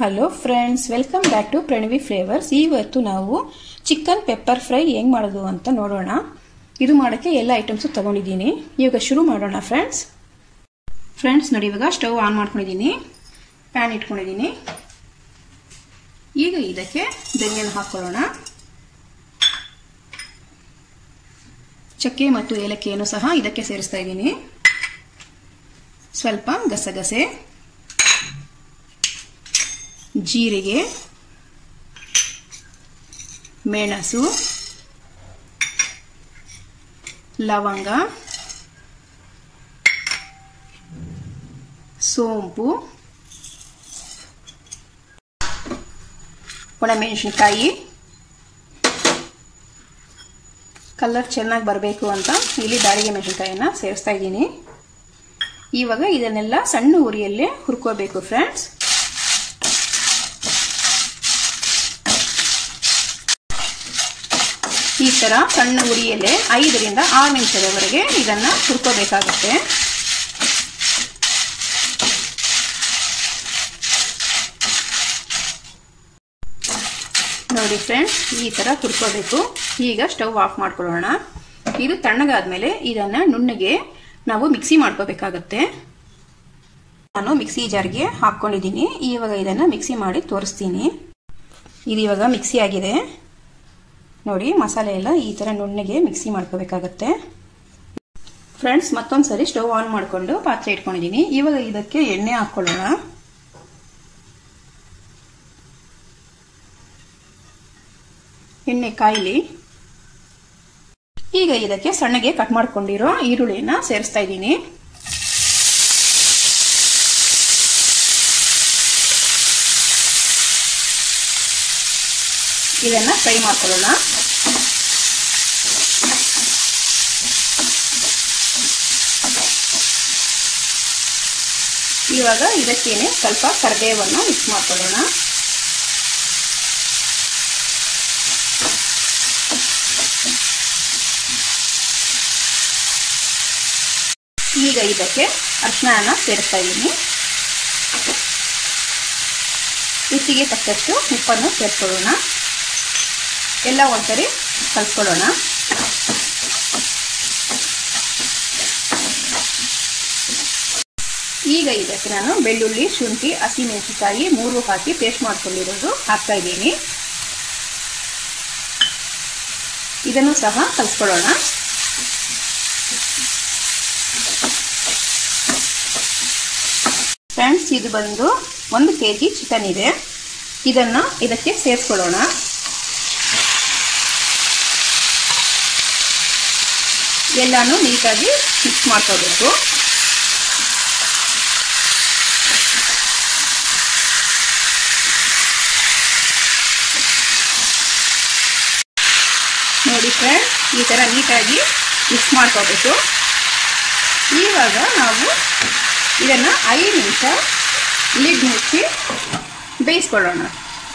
hello friends welcome back to Pranavi flavours ಇವತ್ತು ನಾವು chicken pepper fry ಹೆಂಗ್ ಮಾಡೋದು ಅಂತ ನೋಡೋಣ ಇದು ಮಾಡೋಕ್ಕೆ ಎಲ್ಲ ಐಟಮ್ಸು ತಗೊಂಡಿದ್ದೀನಿ ಇವಾಗ ಶುರು ಮಾಡೋಣ ಫ್ರೆಂಡ್ಸ್ ಫ್ರೆಂಡ್ಸ್ ನೋಡಿ ಇವಾಗ ಸ್ಟವ್ ಆನ್ ಮಾಡ್ಕೊಂಡಿದ್ದೀನಿ ಪ್ಯಾನ್ ಇಟ್ಕೊಂಡಿದ್ದೀನಿ ಈಗ ಇದಕ್ಕೆ ಧನಿಯನ್ನು ಹಾಕ್ಕೊಳ್ಳೋಣ ಚಕ್ಕೆ ಮತ್ತು ಏಲಕ್ಕಿಯನ್ನು ಸಹ ಇದಕ್ಕೆ ಸೇರಿಸ್ತಾ ಇದ್ದೀನಿ ಸ್ವಲ್ಪ ಗಸಗಸೆ ಜೀರಿಗೆ ಮೆಣಸು ಲವಂಗ ಸೋಂಪು ಒಣಮೆಣಸಿನ್ಕಾಯಿ ಕಲರ್ ಚೆನ್ನಾಗಿ ಬರಬೇಕು ಅಂತ ಇಲ್ಲಿ ದಾಳಿಗೆ ಮೆಣಸಿನ್ಕಾಯಿನ ಸೇರಿಸ್ತಾ ಇದ್ದೀನಿ ಇವಾಗ ಇದನ್ನೆಲ್ಲ ಸಣ್ಣ ಉರಿಯಲ್ಲೇ ಹುರ್ಕೋಬೇಕು ಫ್ರೆಂಡ್ಸ್ ಈ ತರ ಸಣ್ಣ ಉರಿಯಲ್ಲೇ ಐದರಿಂದ ಆರು ನಿಮಿಷದವರೆಗೆ ಇದನ್ನ ಹುರ್ಕೋಬೇಕಾಗುತ್ತೆ ನೋಡಿ ಫ್ರೆಂಡ್ಸ್ ಈ ತರ ಹುರ್ಕೋಬೇಕು ಈಗ ಸ್ಟವ್ ಆಫ್ ಮಾಡ್ಕೊಳ್ಳೋಣ ಇದು ತಣ್ಣಗಾದ್ಮೇಲೆ ಇದನ್ನ ನುಣ್ಣಗೆ ನಾವು ಮಿಕ್ಸಿ ಮಾಡ್ಕೋಬೇಕಾಗತ್ತೆ ನಾನು ಮಿಕ್ಸಿ ಜಾರ್ಗೆ ಹಾಕೊಂಡಿದ್ದೀನಿ ಇವಾಗ ಇದನ್ನ ಮಿಕ್ಸಿ ಮಾಡಿ ತೋರಿಸ್ತೀನಿ ಇದು ಇವಾಗ ಮಿಕ್ಸಿ ಆಗಿದೆ ನೋಡಿ ಮಸಾಲೆ ಎಲ್ಲ ಈ ತರ ನುಣ್ಣಗೆ ಮಿಕ್ಸಿ ಮಾಡ್ಕೋಬೇಕಾಗತ್ತೆ ಫ್ರೆಂಡ್ಸ್ ಮತ್ತೊಂದು ಸರಿ ಸ್ಟವ್ ಆನ್ ಮಾಡಿಕೊಂಡು ಪಾತ್ರೆ ಇಟ್ಕೊಂಡಿದ್ದೀನಿ ಇವಾಗ ಇದಕ್ಕೆ ಎಣ್ಣೆ ಹಾಕೊಳ್ಳೋಣ ಎಣ್ಣೆ ಕಾಯಿಲಿ ಈಗ ಇದಕ್ಕೆ ಸಣ್ಣಗೆ ಕಟ್ ಮಾಡ್ಕೊಂಡಿರೋ ಈರುಳ್ಳಿನ ಸೇರಿಸ್ತಾ ಇದ್ದೀನಿ ಇದನ್ನ ಫ್ರೈ ಮಾಡ್ಕೊಳ್ಳೋಣ ಇವಾಗ ಇದಕ್ಕೇನೆ ಸ್ವಲ್ಪ ಕರಿಬೇವನ್ನು ಮಿಕ್ಸ್ ಮಾಡ್ಕೊಳ್ಳೋಣ ಈಗ ಇದಕ್ಕೆ ಅರಿಶಿನ ಸೇರಿಸ್ತಾ ಇದ್ದೀನಿ ರುಚಿಗೆ ತಕ್ಕಷ್ಟು ಉಪ್ಪನ್ನು ಸೇರಿಸ್ಕೊಳ್ಳೋಣ ಎಲ್ಲ ಒಂದ್ಸರಿ ಕಲ್ಸ್ಕೊಳ್ಳೋಣ ಈಗ ಇದಕ್ಕೆ ನಾನು ಬೆಳ್ಳುಳ್ಳಿ ಶುಂಠಿ ಹಸಿಮೆಣಸಿನಕಾಯಿ ಮೂರು ಹಾಕಿ ಪೇಸ್ಟ್ ಮಾಡ್ಕೊಂಡಿರೋದು ಹಾಕ್ತಾ ಇದ್ದೀನಿ ಇದನ್ನು ಸಹ ಕಲ್ಸ್ಕೊಳ್ಳೋಣ ಫ್ರೆಂಡ್ಸ್ ಇದು ಬಂದು ಒಂದು ಕೆ ಜಿ ಚಿಕನ್ ಇದೆ ಇದನ್ನ ಇದಕ್ಕೆ ಸೇರಿಸ್ಕೊಳ್ಳೋಣ ಎಲ್ಲಾನು ನೀಟಾಗಿ ಮಿಕ್ಸ್ ಮಾಡ್ಕೋಬೇಕು ನೋಡಿ ಫ್ರೆಂಡ್ ಈ ಥರ ನೀಟಾಗಿ ಮಿಕ್ಸ್ ಮಾಡ್ಕೋಬೇಕು ಇವಾಗ ನಾವು ಇದನ್ನ ಐದು ನಿಮಿಷ ಲಿಡ್ ಮುಚ್ಚಿ ಬೇಯಿಸ್ಕೊಳ್ಳೋಣ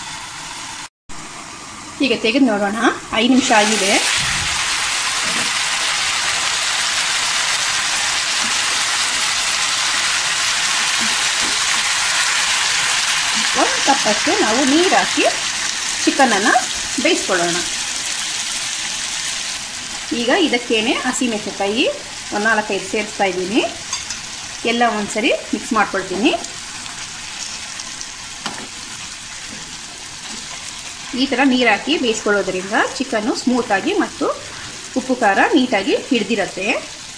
ಈಗ ತೆಗೆದು ನೋಡೋಣ ಐದು ನಿಮಿಷ ಆಗಿದೆ ಒಂದು ಕಪ್ಪಷ್ಟು ನಾವು ನೀರು ಹಾಕಿ ಚಿಕನನ್ನು ಬೇಯಿಸ್ಕೊಳ್ಳೋಣ ಈಗ ಇದಕ್ಕೇನೆ ಹಸಿಮೆಣಸಿನಕಾಯಿ ಒಂದು ನಾಲ್ಕೈದು ಸೇರಿಸ್ತಾ ಇದ್ದೀನಿ ಎಲ್ಲ ಒಂದ್ಸರಿ ಮಿಕ್ಸ್ ಮಾಡ್ಕೊಳ್ತೀನಿ ಈ ಥರ ನೀರು ಹಾಕಿ ಬೇಯಿಸ್ಕೊಳ್ಳೋದ್ರಿಂದ ಚಿಕನ್ನು ಸ್ಮೂತಾಗಿ ಮತ್ತು ಉಪ್ಪು ಖಾರ ನೀಟಾಗಿ ಹಿಡ್ದಿರತ್ತೆ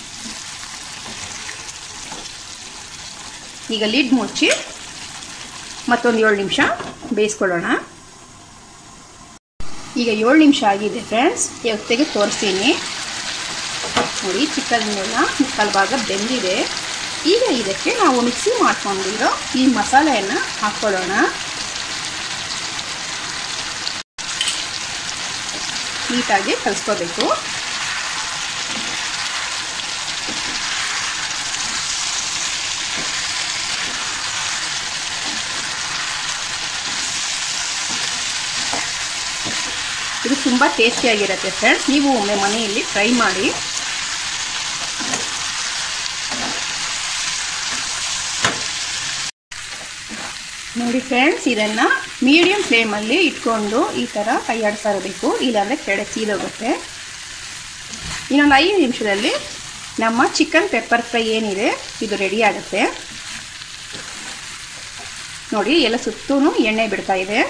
ಈಗ ಲಿಡ್ ಮುಚ್ಚಿ ಮತ್ತೊಂದು ಏಳು ನಿಮಿಷ ಬೇಯಿಸ್ಕೊಳ್ಳೋಣ ಈಗ ಏಳು ನಿಮಿಷ ಆಗಿದೆ ಫ್ರೆಂಡ್ಸ್ ಇವಾಗ ತೆಗೆದು ತೋರಿಸ್ತೀನಿ ನೋಡಿ ಚಿಕನ್ನೆಲ್ಲ ಮುಕ್ಕಾಲು ಭಾಗ ಬೆಂದಿದೆ ಈಗ ಇದಕ್ಕೆ ನಾವು ಮಿಕ್ಸಿ ಮಾಡ್ಕೊಂಡಿರೋ ಈ ಮಸಾಲೆಯನ್ನು ಹಾಕ್ಕೊಳ್ಳೋಣ ನೀಟಾಗಿ ಕಲಿಸ್ಕೋಬೇಕು ಇದು ತುಂಬ ಟೇಸ್ಟಿಯಾಗಿರುತ್ತೆ ಫ್ರೆಂಡ್ಸ್ ನೀವು ಒಮ್ಮೆ ಮನೆಯಲ್ಲಿ ಟ್ರೈ ಮಾಡಿ ನೋಡಿ ಫ್ರೆಂಡ್ಸ್ ಇದನ್ನು ಮೀಡಿಯಂ ಫ್ಲೇಮಲ್ಲಿ ಇಟ್ಕೊಂಡು ಈ ಥರ ಕೈಯಾಡಿಸ್ತಾ ಇರಬೇಕು ಇಲ್ಲಾಂದರೆ ಕೆಳಗೆ ಸೀದೋಗುತ್ತೆ ಇನ್ನೊಂದು ಐದು ನಿಮಿಷದಲ್ಲಿ ನಮ್ಮ ಚಿಕನ್ ಪೆಪ್ಪರ್ ಫ್ರೈ ಏನಿದೆ ಇದು ರೆಡಿ ಆಗುತ್ತೆ ನೋಡಿ ಎಲ್ಲ ಸುತ್ತೂ ಎಣ್ಣೆ ಬಿಡ್ತಾ ಇದೆ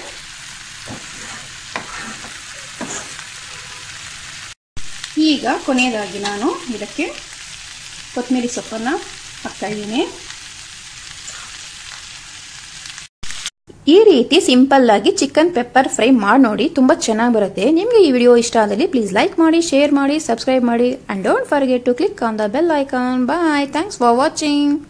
ಈಗ ಕೊನೆಯದಾಗಿ ನಾನು ಇದಕ್ಕೆ ಕೊತ್ತಂಬರಿ ಸೊಪ್ಪನ್ನು ಹಾಕ್ತಾಯಿದ್ದೀನಿ ಈ ರೀತಿ ಸಿಂಪಲ್ ಆಗಿ ಚಿಕನ್ ಪೆಪ್ಪರ್ ಫ್ರೈ ಮಾಡಿ ನೋಡಿ ತುಂಬ ಚೆನ್ನಾಗಿ ಬರುತ್ತೆ ನಿಮಗೆ ಈ ವಿಡಿಯೋ ಇಷ್ಟ ಆದಲ್ಲಿ ಪ್ಲೀಸ್ ಲೈಕ್ ಮಾಡಿ ಶೇರ್ ಮಾಡಿ ಸಬ್ಸ್ಕ್ರೈಬ್ ಮಾಡಿ and don't forget to click on the bell icon bye thanks for watching